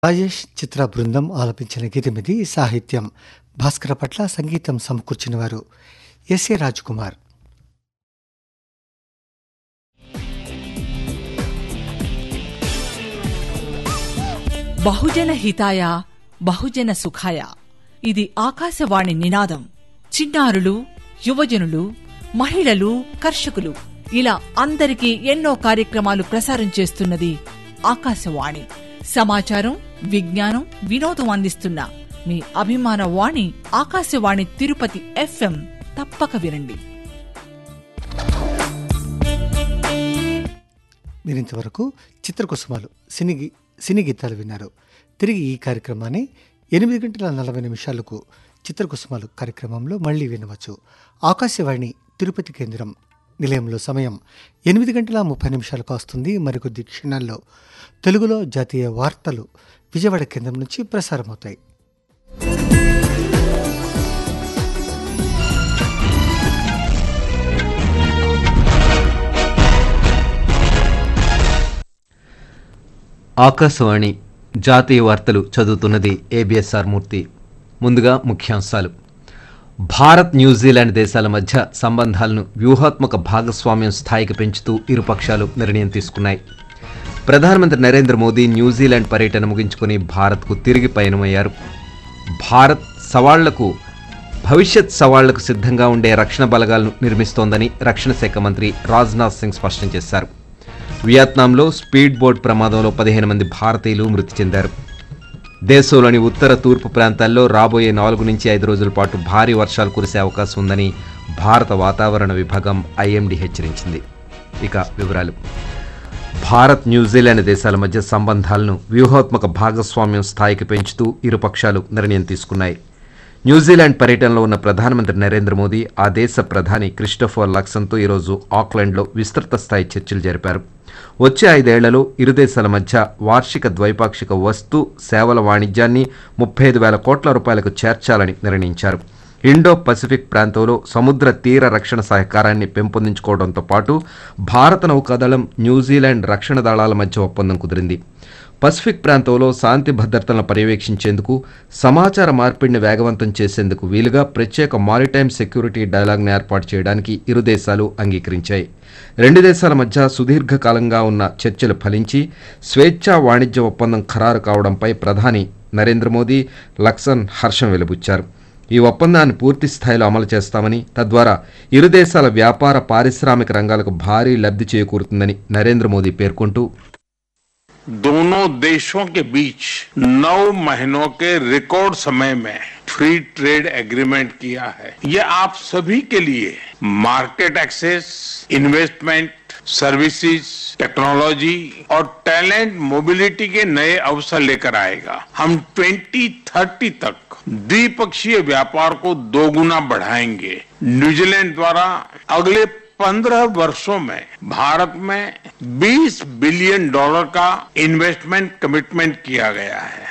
రాజేష్ చిత్ర బృందం ఆలపించిన గీతమిది సాహిత్యం భాస్కర పట్ల సంగీతం సమకూర్చిన వారు ఎస్ఏ కుమార్ బహుజన హితాయ బహుజన సుఖాయ ఇది ఆకాశవాణి నినాదం చిన్నారులు యువజనులు మహిళలు కర్షకులు ఇలా అందరికీ ఎన్నో కార్యక్రమాలు ప్రసారం చేస్తున్నది ఆకాశవాణి సమాచారం విజ్ఞానం వినోదం అందిస్తున్న మీ అభిమాన వాణి ఆకాశవాణి తిరుపతి ఎఫ్ఎం తప్పక వినండి మీరింతవరకు చిత్రకుసుమాలు సినీ గీ- సినీ గీతాలు విన్నారు తిరిగి ఈ కార్యక్రమాన్ని ఎనిమిది గంటల నలభై నిమిషాలకు చిత్రకుసుమాలు కార్యక్రమంలో మళ్ళీ వినవచ్చు ఆకాశవాణి తిరుపతి కేంద్రం నిలయంలో సమయం ఎనిమిది గంటల ముప్పై నిమిషాలకు వస్తుంది మరికొద్ది క్షణాల్లో తెలుగులో జాతీయ వార్తలు విజయవాడ కేంద్రం నుంచి ప్రసారమవుతాయి ఆకాశవాణి జాతీయ వార్తలు చదువుతున్నది ఏబిఎస్ఆర్ మూర్తి ముందుగా ముఖ్యాంశాలు భారత్ న్యూజిలాండ్ దేశాల మధ్య సంబంధాలను వ్యూహాత్మక భాగస్వామ్యం స్థాయికి పెంచుతూ ఇరుపక్షాలు నిర్ణయం తీసుకున్నాయి ప్రధానమంత్రి నరేంద్ర మోదీ న్యూజిలాండ్ పర్యటన ముగించుకుని భారత్కు తిరిగి పయనమయ్యారు భారత్ సవాళ్లకు భవిష్యత్ సవాళ్లకు సిద్ధంగా ఉండే రక్షణ బలగాలను నిర్మిస్తోందని రక్షణ శాఖ మంత్రి రాజ్నాథ్ సింగ్ స్పష్టం చేశారు వియత్నాంలో స్పీడ్ బోట్ ప్రమాదంలో పదిహేను మంది భారతీయులు మృతి చెందారు దేశంలోని ఉత్తర తూర్పు ప్రాంతాల్లో రాబోయే నాలుగు నుంచి ఐదు రోజుల పాటు భారీ వర్షాలు కురిసే అవకాశం ఉందని భారత వాతావరణ విభాగం ఐఎండీ హెచ్చరించింది ఇక వివరాలు భారత్ న్యూజిలాండ్ దేశాల మధ్య సంబంధాలను వ్యూహాత్మక భాగస్వామ్యం స్థాయికి పెంచుతూ ఇరుపక్షాలు నిర్ణయం తీసుకున్నాయి న్యూజిలాండ్ పర్యటనలో ఉన్న ప్రధానమంత్రి నరేంద్ర మోదీ ఆ దేశ ప్రధాని క్రిస్టోఫర్ లక్సన్తో ఈరోజు ఆక్లాండ్లో విస్తృత స్థాయి చర్చలు జరిపారు వచ్చే ఐదేళ్లలో ఇరు దేశాల మధ్య వార్షిక ద్వైపాక్షిక వస్తు సేవల వాణిజ్యాన్ని ముప్పై ఐదు వేల కోట్ల రూపాయలకు చేర్చాలని నిర్ణయించారు ఇండో పసిఫిక్ ప్రాంతంలో సముద్ర తీర రక్షణ సహకారాన్ని పెంపొందించుకోవడంతో పాటు భారత నౌకాదళం న్యూజిలాండ్ రక్షణ దళాల మధ్య ఒప్పందం కుదిరింది పసిఫిక్ ప్రాంతంలో శాంతి భద్రతలను పర్యవేక్షించేందుకు సమాచార మార్పిడిని వేగవంతం చేసేందుకు వీలుగా ప్రత్యేక మారిటైమ్ సెక్యూరిటీ డైలాగ్ను ఏర్పాటు చేయడానికి ఇరు దేశాలు అంగీకరించాయి రెండు దేశాల మధ్య సుదీర్ఘకాలంగా ఉన్న చర్చలు ఫలించి స్వేచ్ఛా వాణిజ్య ఒప్పందం ఖరారు కావడంపై ప్రధాని నరేంద్ర మోదీ లక్సన్ హర్షం వెలుబుచ్చారు ఈ ఒప్పందాన్ని పూర్తి స్థాయిలో అమలు చేస్తామని తద్వారా ఇరు దేశాల వ్యాపార పారిశ్రామిక రంగాలకు భారీ లబ్ధి చేకూరుతుందని నరేంద్ర మోదీ పేర్కొంటూ दोनों देशों के बीच नौ महीनों के रिकॉर्ड समय में फ्री ट्रेड एग्रीमेंट किया है ये आप सभी के लिए market access investment services technology और टैलेंट मोबिलिटी के नए अवसर लेकर आएगा हम 2030 तक द्विपक्षीय व्यापार को दोगुना बढ़ाएंगे न्यूजीलैंड द्वारा अगले पंद्रह वर्षों में भारत में 20 बिलियन डॉलर का इन्वेस्टमेंट कमिटमेंट किया गया है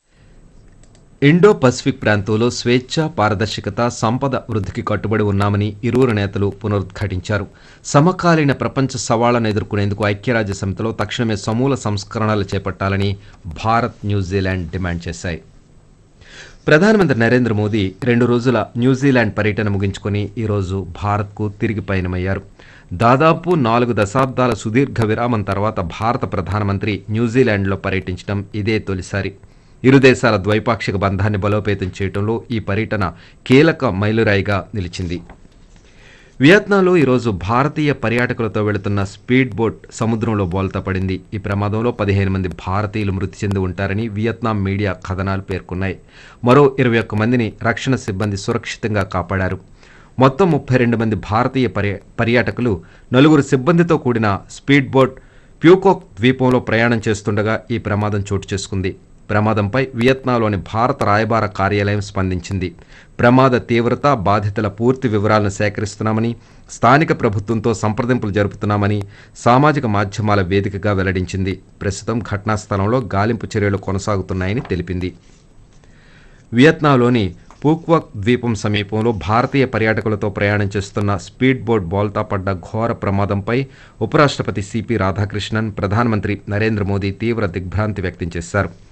ఇండో పసిఫిక్ ప్రాంతంలో స్వేచ్ఛ పారదర్శకత సంపద వృద్ధికి కట్టుబడి ఉన్నామని ఇరువురు నేతలు పునరుద్ఘాటించారు సమకాలీన ప్రపంచ సవాళ్లను ఎదుర్కొనేందుకు ఐక్యరాజ్య సమితిలో తక్షణమే సమూల సంస్కరణలు చేపట్టాలని భారత్ న్యూజిలాండ్ డిమాండ్ చేశాయి ప్రధానమంత్రి నరేంద్ర మోదీ రెండు రోజుల న్యూజిలాండ్ పర్యటన ముగించుకొని ఈరోజు భారత్కు తిరిగి పయనమయ్యారు దాదాపు నాలుగు దశాబ్దాల సుదీర్ఘ విరామం తర్వాత భారత ప్రధానమంత్రి న్యూజిలాండ్లో పర్యటించడం ఇదే తొలిసారి ఇరు దేశాల ద్వైపాక్షిక బంధాన్ని బలోపేతం చేయడంలో ఈ పర్యటన కీలక మైలురాయిగా నిలిచింది వియత్నాంలో ఈరోజు భారతీయ పర్యాటకులతో వెళుతున్న స్పీడ్ బోట్ సముద్రంలో బోల్తా పడింది ఈ ప్రమాదంలో పదిహేను మంది భారతీయులు మృతి చెంది ఉంటారని వియత్నాం మీడియా కథనాలు పేర్కొన్నాయి మరో ఇరవై ఒక్క మందిని రక్షణ సిబ్బంది సురక్షితంగా కాపాడారు మొత్తం ముప్పై రెండు మంది భారతీయ పర్య పర్యాటకులు నలుగురు సిబ్బందితో కూడిన స్పీడ్ బోట్ ప్యూకోక్ ద్వీపంలో ప్రయాణం చేస్తుండగా ఈ ప్రమాదం చోటు చేసుకుంది ప్రమాదంపై వియత్నాంలోని భారత రాయబార కార్యాలయం స్పందించింది ప్రమాద తీవ్రత బాధితుల పూర్తి వివరాలను సేకరిస్తున్నామని స్థానిక ప్రభుత్వంతో సంప్రదింపులు జరుపుతున్నామని సామాజిక మాధ్యమాల వేదికగా వెల్లడించింది ప్రస్తుతం ఘటనా స్థలంలో గాలింపు చర్యలు కొనసాగుతున్నాయని తెలిపింది వియత్నాంలోని పూక్వక్ ద్వీపం సమీపంలో భారతీయ పర్యాటకులతో ప్రయాణం చేస్తున్న స్పీడ్ బోట్ బోల్తా పడ్డ ఘోర ప్రమాదంపై ఉపరాష్ట్రపతి సిపి రాధాకృష్ణన్ ప్రధానమంత్రి నరేంద్ర మోదీ తీవ్ర దిగ్భ్రాంతి వ్యక్తం చేశారు